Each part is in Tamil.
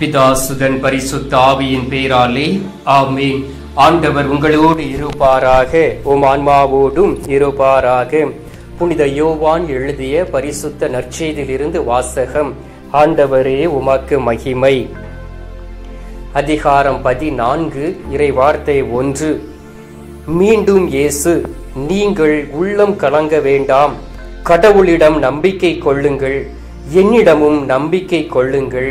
பிதாசுதன் பரிசுத்த ஆவியின் பேராலே ஆமென் ஆண்டவர் உங்களோடு இருப்பாராக உம் ஆன்மாவோடும் இருப்பாராக புனித யோவான் எழுதிய பரிசுத்த நற்செய்தியிலிருந்து வாசகம் ஆண்டவரே உமக்கு மகிமை அதிகாரம் பதினான்கு இறை வார்த்தை ஒன்று மீண்டும் இயேசு நீங்கள் உள்ளம் கலங்க வேண்டாம் கடவுளிடம் நம்பிக்கை கொள்ளுங்கள் என்னிடமும் நம்பிக்கை கொள்ளுங்கள்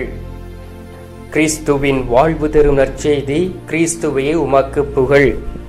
கிறிஸ்துவின் வாழ்வு தரும் நற்செய்தி கிறிஸ்துவே உமக்கு புகழ்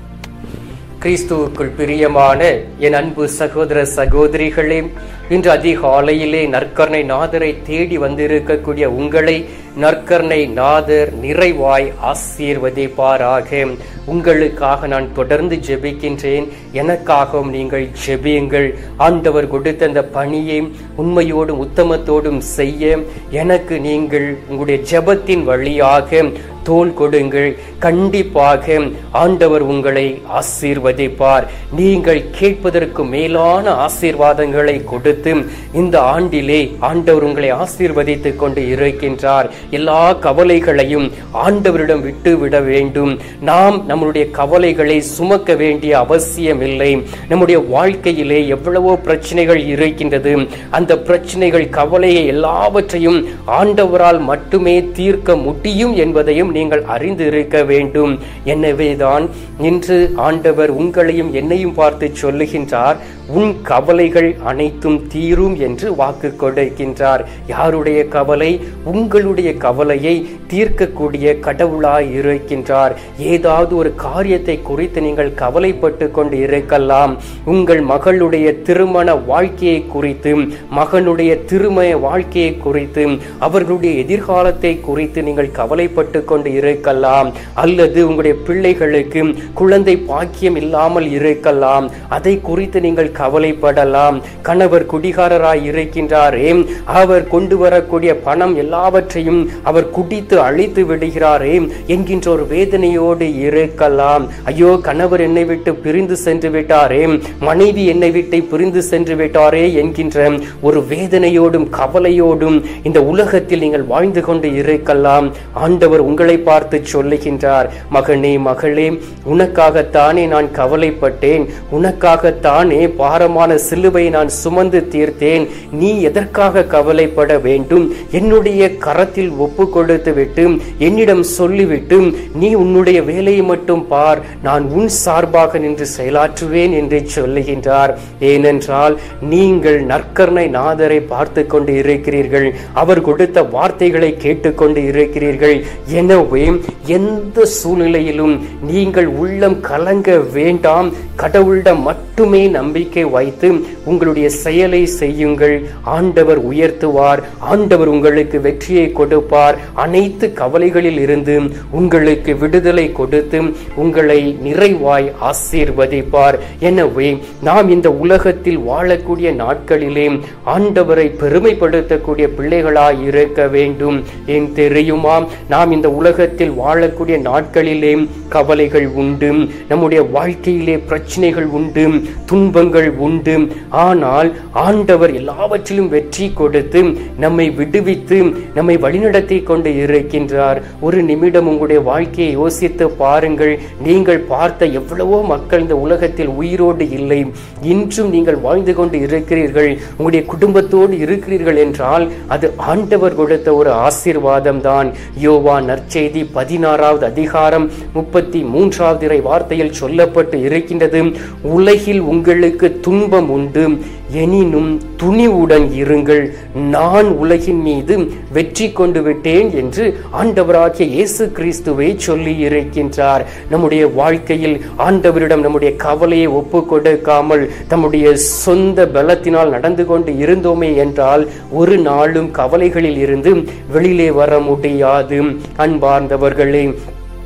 கிறிஸ்துவுக்குள் பிரியமான என் அன்பு சகோதர சகோதரிகளே இன்று அதிகாலையிலே நற்கர்ணை நாதரை தேடி வந்திருக்கக்கூடிய உங்களை நற்கர்ணை நாதர் நிறைவாய் ஆசீர்வதிப்பாராக உங்களுக்காக நான் தொடர்ந்து ஜெபிக்கின்றேன் எனக்காகவும் நீங்கள் ஜெபியுங்கள் ஆண்டவர் கொடுத்த அந்த பணியை உண்மையோடும் உத்தமத்தோடும் செய்ய எனக்கு நீங்கள் உங்களுடைய ஜெபத்தின் வழியாக தோல் கொடுங்கள் கண்டிப்பாக ஆண்டவர் உங்களை ஆசீர்வதிப்பார் நீங்கள் கேட்பதற்கு மேலான ஆசீர்வாதங்களை கொடுத்து இந்த ஆண்டிலே ஆண்டவர் உங்களை ஆசீர்வதித்துக் கொண்டு இருக்கின்றார் எல்லா கவலைகளையும் ஆண்டவரிடம் விட்டு விட வேண்டும் நாம் நம்முடைய கவலைகளை சுமக்க வேண்டிய அவசியம் இல்லை நம்முடைய வாழ்க்கையிலே எவ்வளவோ பிரச்சனைகள் இருக்கின்றது அந்த பிரச்சனைகள் கவலையை எல்லாவற்றையும் ஆண்டவரால் மட்டுமே தீர்க்க முடியும் என்பதையும் நீங்கள் அறிந்து இருக்க வேண்டும் எனவேதான் இன்று ஆண்டவர் உங்களையும் என்னையும் பார்த்து சொல்லுகின்றார் உன் கவலைகள் அனைத்தும் தீரும் என்று வாக்கு கொடுக்கின்றார் யாருடைய கவலை உங்களுடைய கவலையை தீர்க்கக்கூடிய கடவுளாய் இருக்கின்றார் ஏதாவது ஒரு காரியத்தை குறித்து நீங்கள் கவலைப்பட்டு கொண்டு இருக்கலாம் உங்கள் மகளுடைய திருமண வாழ்க்கையை குறித்து மகனுடைய திருமண வாழ்க்கையை குறித்து அவர்களுடைய எதிர்காலத்தை குறித்து நீங்கள் கவலைப்பட்டு கொண்டு இருக்கலாம் அல்லது உங்களுடைய பிள்ளைகளுக்கு குழந்தை பாக்கியம் இல்லாமல் இருக்கலாம் அதை குறித்து நீங்கள் கவலைப்படலாம் கணவர் குடிகாரராய் இருக்கின்றாரே அவர் கொண்டு வரக்கூடிய பணம் எல்லாவற்றையும் அவர் குடித்து அழித்து விடுகிறாரே என்கின்ற ஒரு வேதனையோடு இருக்கலாம் ஐயோ கணவர் என்னை விட்டு பிரிந்து சென்று விட்டாரே மனைவி என்னை விட்டு பிரிந்து சென்று விட்டாரே என்கின்ற ஒரு வேதனையோடும் கவலையோடும் இந்த உலகத்தில் நீங்கள் வாழ்ந்து கொண்டு இருக்கலாம் ஆண்டவர் உங்களை பார்த்து சொல்லுகின்றார் மகனே மகளே உனக்காகத்தானே நான் கவலைப்பட்டேன் உனக்காகத்தானே பாரமான சிலுவை நான் சுமந்து தீர்த்தேன் நீ எதற்காக கவலைப்பட வேண்டும் என்னுடைய கரத்தில் ஒப்பு கொடுத்து விட்டு என்னிடம் சொல்லிவிட்டு நீ உன்னுடைய வேலையை மட்டும் பார் நான் உன் சார்பாக நின்று செயலாற்றுவேன் என்று சொல்லுகின்றார் ஏனென்றால் நீங்கள் நற்கர்ணை நாதரை பார்த்து கொண்டு இருக்கிறீர்கள் அவர் கொடுத்த வார்த்தைகளை கேட்டுக்கொண்டு இருக்கிறீர்கள் எனவே எந்த சூழ்நிலையிலும் நீங்கள் உள்ளம் கலங்க வேண்டாம் கடவுளிடம் மட்டுமே நம்பிக்கை வைத்து உங்களுடைய செயலை செய்யுங்கள் ஆண்டவர் உயர்த்துவார் ஆண்டவர் உங்களுக்கு வெற்றியை கொடுப்பார் அனைத்து கவலைகளில் இருந்து உங்களுக்கு விடுதலை கொடுத்து உங்களை நிறைவாய் ஆசீர்வதிப்பார் எனவே நாம் இந்த உலகத்தில் வாழக்கூடிய நாட்களிலே ஆண்டவரை பெருமைப்படுத்தக்கூடிய பிள்ளைகளாய் இருக்க வேண்டும் ஏன் தெரியுமா நாம் இந்த உலகத்தில் வாழக்கூடிய நாட்களிலே கவலைகள் உண்டு நம்முடைய வாழ்க்கையிலே பிரச்சனைகள் உண்டு துன்பங்கள் உண்டு ஆனால் ஆண்டவர் எல்லாவற்றிலும் வெற்றி கொடுத்து நம்மை விடுவித்து நம்மை வழிநடத்தி கொண்டு இருக்கின்றார் ஒரு நிமிடம் உங்களுடைய வாழ்க்கையை யோசித்து பாருங்கள் நீங்கள் பார்த்த எவ்வளவோ மக்கள் இந்த உலகத்தில் உயிரோடு இல்லை இன்றும் நீங்கள் வாழ்ந்து கொண்டு இருக்கிறீர்கள் உங்களுடைய குடும்பத்தோடு இருக்கிறீர்கள் என்றால் அது ஆண்டவர் கொடுத்த ஒரு ஆசீர்வாதம் தான் யோவா நற்செய்தி பதினாறாவது அதிகாரம் முப்பத்தி மூன்றாவது இறை வார்த்தையில் சொல்லப்பட்டு இருக்கின்றது உலகில் உங்களுக்கு துன்பம் உண்டு எனினும் துணிவுடன் இருங்கள் நான் உலகின் மீது வெற்றி கொண்டு விட்டேன் என்று ஆண்டவராகிய இயேசு கிறிஸ்துவை சொல்லி இருக்கின்றார் நம்முடைய வாழ்க்கையில் ஆண்டவரிடம் நம்முடைய கவலையை ஒப்பு கொடுக்காமல் தம்முடைய சொந்த பலத்தினால் நடந்து கொண்டு இருந்தோமே என்றால் ஒரு நாளும் கவலைகளில் இருந்து வெளியிலே வர முடியாது அன்பார்ந்தவர்களே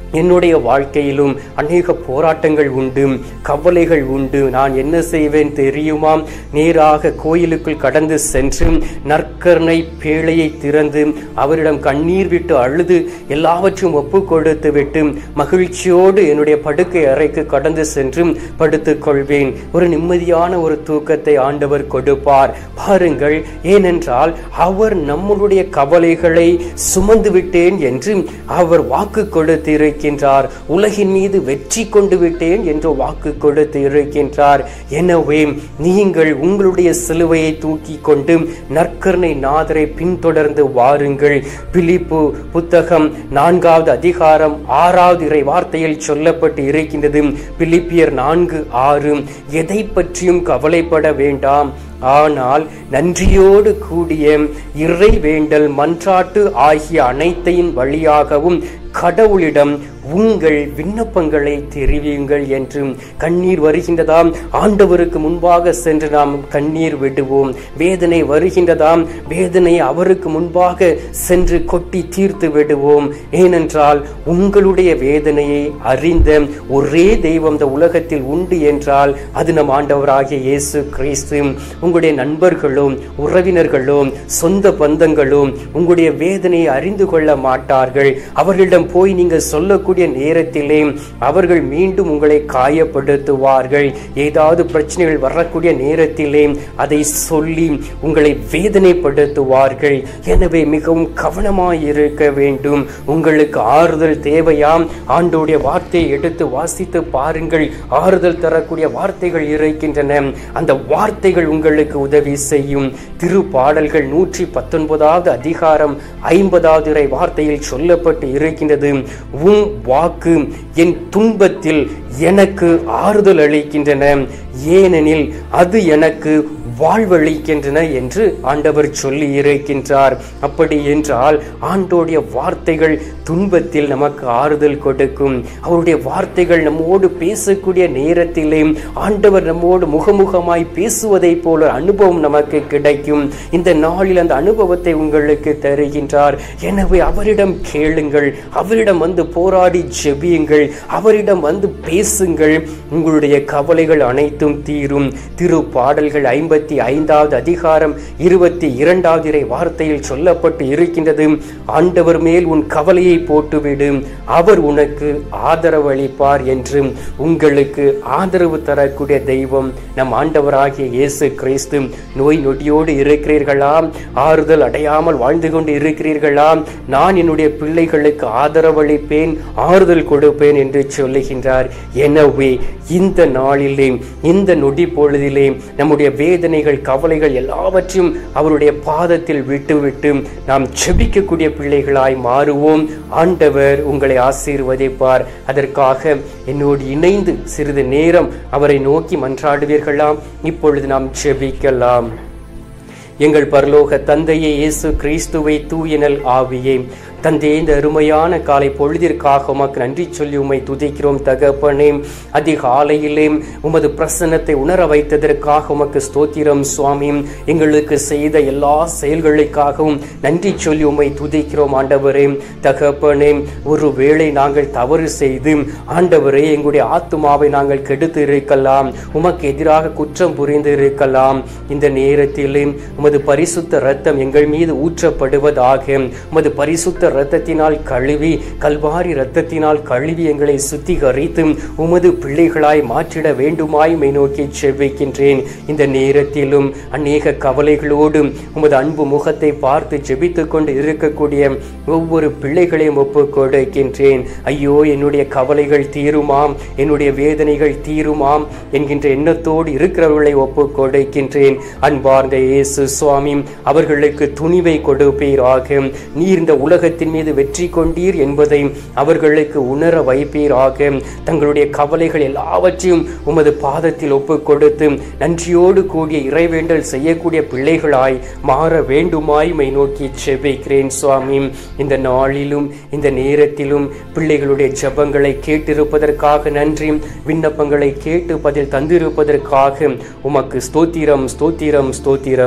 என்னுடைய வாழ்க்கையிலும் அநேக போராட்டங்கள் உண்டு கவலைகள் உண்டு நான் என்ன செய்வேன் தெரியுமா நேராக கோயிலுக்குள் கடந்து சென்று நற்கருணை பேழையை திறந்து அவரிடம் கண்ணீர் விட்டு அழுது எல்லாவற்றையும் ஒப்பு கொடுத்து விட்டு மகிழ்ச்சியோடு என்னுடைய படுக்கை அறைக்கு கடந்து சென்று படுத்துக் கொள்வேன் ஒரு நிம்மதியான ஒரு தூக்கத்தை ஆண்டவர் கொடுப்பார் பாருங்கள் ஏனென்றால் அவர் நம்மளுடைய கவலைகளை சுமந்து விட்டேன் என்று அவர் வாக்கு கொடுத்து இருக்கின்றார் உலகின் மீது வெற்றி கொண்டு விட்டேன் என்று வாக்கு கொடுத்து இருக்கின்றார் எனவே நீங்கள் உங்களுடைய சிலுவையை தூக்கி கொண்டு நற்கருணை நாதரை பின்தொடர்ந்து வாருங்கள் பிலிப்பு புத்தகம் நான்காவது அதிகாரம் ஆறாவது இறை வார்த்தையில் சொல்லப்பட்டு இருக்கின்றது பிலிப்பியர் நான்கு ஆறு எதை பற்றியும் கவலைப்பட வேண்டாம் ஆனால் நன்றியோடு கூடிய இறை வேண்டல் மன்றாட்டு ஆகிய அனைத்தையும் வழியாகவும் கடவுளிடம் உங்கள் விண்ணப்பங்களை தெரிவியுங்கள் என்று கண்ணீர் வருகின்றதாம் ஆண்டவருக்கு முன்பாக சென்று நாம் கண்ணீர் விடுவோம் வேதனை வருகின்றதாம் வேதனை அவருக்கு முன்பாக சென்று கொட்டி தீர்த்து விடுவோம் ஏனென்றால் உங்களுடைய வேதனையை அறிந்த ஒரே தெய்வம் இந்த உலகத்தில் உண்டு என்றால் அது நம் ஆண்டவராகிய இயேசு கிறிஸ்து உங்களுடைய நண்பர்களும் உறவினர்களும் சொந்த பந்தங்களும் உங்களுடைய வேதனையை அறிந்து கொள்ள மாட்டார்கள் அவர்களிடம் போய் நீங்கள் சொல்லக்கூடிய நேரத்திலே அவர்கள் மீண்டும் உங்களை காயப்படுத்துவார்கள் ஏதாவது பிரச்சனைகள் வரக்கூடிய நேரத்திலே அதை சொல்லி உங்களை வேதனைப்படுத்துவார்கள் எனவே மிகவும் கவனமாய் இருக்க வேண்டும் உங்களுக்கு ஆறுதல் தேவையாம் ஆண்டோடைய வார்த்தையை எடுத்து வாசித்து பாருங்கள் ஆறுதல் தரக்கூடிய வார்த்தைகள் இருக்கின்றன அந்த வார்த்தைகள் உங்களுக்கு உதவி செய்யும் திருப்பாடல்கள் நூற்றி பத்தொன்பதாவது அதிகாரம் ஐம்பதாவது இறை வார்த்தையில் சொல்லப்பட்டு இருக்கின்றது உம் வாக்கு என் துன்பத்தில் எனக்கு ஆறுதல் அளிக்கின்றன ஏனெனில் அது எனக்கு வாழ்வழிக்கின்றன என்று ஆண்டவர் சொல்லி இருக்கின்றார் அப்படி என்றால் ஆண்டோடைய வார்த்தைகள் துன்பத்தில் நமக்கு ஆறுதல் கொடுக்கும் அவருடைய வார்த்தைகள் நம்மோடு பேசக்கூடிய நேரத்திலே ஆண்டவர் நம்மோடு முகமுகமாய் பேசுவதை போல அனுபவம் நமக்கு கிடைக்கும் இந்த நாளில் அந்த அனுபவத்தை உங்களுக்கு தருகின்றார் எனவே அவரிடம் கேளுங்கள் அவரிடம் வந்து போராடி ஜெபியுங்கள் அவரிடம் வந்து பேசுங்கள் உங்களுடைய கவலைகள் அனைத்தும் தீரும் திரு பாடல்கள் ஐம்பத்தி ஐந்தாவது அதிகாரம் இருபத்தி இரண்டாவது இறை வார்த்தையில் சொல்லப்பட்டு இருக்கின்றது ஆண்டவர் மேல் உன் கவலையை போட்டுவிடு அவர் உனக்கு ஆதரவு அளிப்பார் என்று உங்களுக்கு ஆதரவு தரக்கூடிய தெய்வம் நம் ஆண்டவராகிய இயேசு கிறிஸ்து நோய் நொடியோடு இருக்கிறீர்களா ஆறுதல் அடையாமல் வாழ்ந்து கொண்டு இருக்கிறீர்களா நான் என்னுடைய பிள்ளைகளுக்கு ஆதரவளிப்பேன் ஆறுதல் கொடுப்பேன் என்று சொல்லுகின்றார் எனவே இந்த நாளிலே இந்த நொடி பொழுதிலே நம்முடைய வேதனைகள் கவலைகள் எல்லாவற்றையும் அவருடைய பாதத்தில் விட்டுவிட்டு நாம் செபிக்கக்கூடிய பிள்ளைகளாய் மாறுவோம் ஆண்டவர் உங்களை ஆசீர்வதிப்பார் அதற்காக என்னோடு இணைந்து சிறிது நேரம் அவரை நோக்கி மன்றாடுவீர்களாம் இப்பொழுது நாம் செபிக்கலாம் எங்கள் பரலோக தந்தையே இயேசு கிறிஸ்துவை தூயனல் ஆவியே தந்தையே இந்த அருமையான காலை பொழுதிற்காக உமக்கு நன்றி சொல்லி உம்மை துதிக்கிறோம் தகப்பனே அதிகாலையிலே உமது பிரசன்னத்தை உணர வைத்ததற்காக உமக்கு ஸ்தோத்திரம் சுவாமி எங்களுக்கு செய்த எல்லா செயல்களுக்காகவும் நன்றி சொல்லி உம்மை துதிக்கிறோம் ஆண்டவரே தகப்பனே ஒரு வேளை நாங்கள் தவறு செய்து ஆண்டவரே எங்களுடைய ஆத்துமாவை நாங்கள் கெடுத்து இருக்கலாம் உமக்கு எதிராக குற்றம் புரிந்து இருக்கலாம் இந்த நேரத்திலே உமது பரிசுத்த ரத்தம் எங்கள் மீது ஊற்றப்படுவதாக உமது பரிசுத்த இரத்தத்தினால் கழுவி கல்வாரி இரத்தத்தினால் கழுவி எங்களை சுத்திகரித்து உமது பிள்ளைகளாய் மாற்றிட வேண்டுமாய் மை நோக்கி செபிக்கின்றேன் இந்த நேரத்திலும் அநேக கவலைகளோடு உமது அன்பு முகத்தை பார்த்து ஜெபித்துக் கொண்டு இருக்கக்கூடிய ஒவ்வொரு பிள்ளைகளையும் ஒப்பு கொடுக்கின்றேன் ஐயோ என்னுடைய கவலைகள் தீருமாம் என்னுடைய வேதனைகள் தீருமாம் என்கின்ற எண்ணத்தோடு இருக்கிறவர்களை ஒப்பு கொடுக்கின்றேன் அன்பார்ந்த இயேசு சுவாமி அவர்களுக்கு துணிவை கொடுப்பீராக நீர் இந்த உலகத்தின் மீது வெற்றி கொண்டீர் என்பதை அவர்களுக்கு உணர வைப்பீராக தங்களுடைய கவலைகள் எல்லாவற்றையும் உமது பாதத்தில் ஒப்பு கொடுத்து நன்றியோடு கூடிய இறைவேண்டல் செய்யக்கூடிய பிள்ளைகளாய் மாற வேண்டுமாய் மை நோக்கி செபிக்கிறேன் சுவாமி இந்த நாளிலும் இந்த நேரத்திலும் பிள்ளைகளுடைய ஜெபங்களை கேட்டிருப்பதற்காக நன்றி விண்ணப்பங்களை கேட்டு பதில் தந்திருப்பதற்காக உமக்கு ஸ்தோத்திரம் ஸ்தோத்திரம் ஸ்தோத்திரம்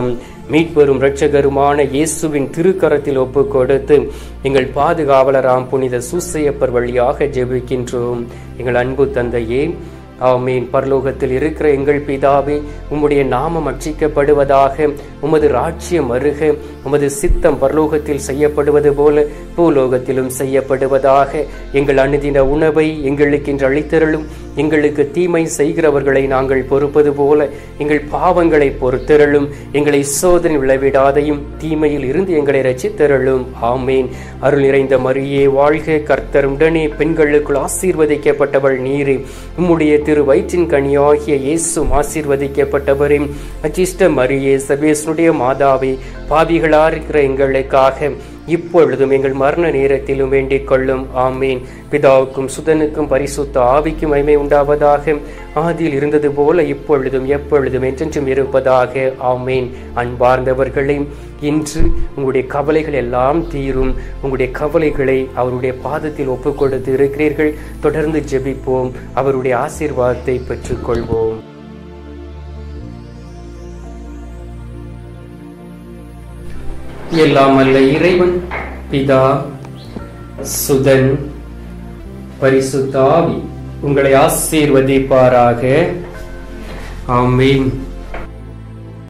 மீட்பெரும் இரட்சகருமான இயேசுவின் திருக்கரத்தில் ஒப்பு கொடுத்து எங்கள் பாதுகாவலராம் புனித சூசையப்பர் வழியாக ஜெபிக்கின்றோம் எங்கள் அன்பு தந்தையே ஆமீன் பரலோகத்தில் இருக்கிற எங்கள் பிதாவே உம்முடைய நாமம் அர்ச்சிக்கப்படுவதாக உமது ராஜ்யம் அருக உமது சித்தம் பரலோகத்தில் செய்யப்படுவது போல பூலோகத்திலும் செய்யப்படுவதாக எங்கள் அணுதின உணவை எங்களுக்கு இன்று அளித்தருளும் எங்களுக்கு தீமை செய்கிறவர்களை நாங்கள் பொறுப்பது போல எங்கள் பாவங்களை பொறுத்தருளும் எங்களை சோதனை விளைவிடாதையும் தீமையில் இருந்து எங்களை ரசித்தருளும் ஆமேன் அருள் நிறைந்த மரியே வாழ்க கர்த்தருடனே பெண்களுக்குள் ஆசீர்வதிக்கப்பட்டவள் நீரே உம்முடைய திரு வயிற்றின் கனியாகிய இயேசும் ஆசீர்வதிக்கப்பட்டவரே அச்சிஷ்ட மரியே சபேசனுடைய மாதாவே பாவிகளா இருக்கிற எங்களுக்காக இப்பொழுதும் எங்கள் மரண நேரத்திலும் வேண்டிக் கொள்ளும் ஆமீன் பிதாவுக்கும் சுதனுக்கும் பரிசுத்த ஆவிக்கும் மகிமை உண்டாவதாக ஆதியில் இருந்தது போல இப்பொழுதும் எப்பொழுதும் என்றென்றும் இருப்பதாக ஆமீன் அன்பார்ந்தவர்களே இன்று உங்களுடைய கவலைகள் எல்லாம் தீரும் உங்களுடைய கவலைகளை அவருடைய பாதத்தில் ஒப்புக் கொடுத்து இருக்கிறீர்கள் தொடர்ந்து ஜெபிப்போம் அவருடைய ஆசீர்வாதத்தை பெற்றுக்கொள்வோம் எல்லாம் அல்ல இறைவன் பிதா சுதன் பரிசுத்தாவி உங்களை ஆசீர்வதிப்பாராக ஆமீன்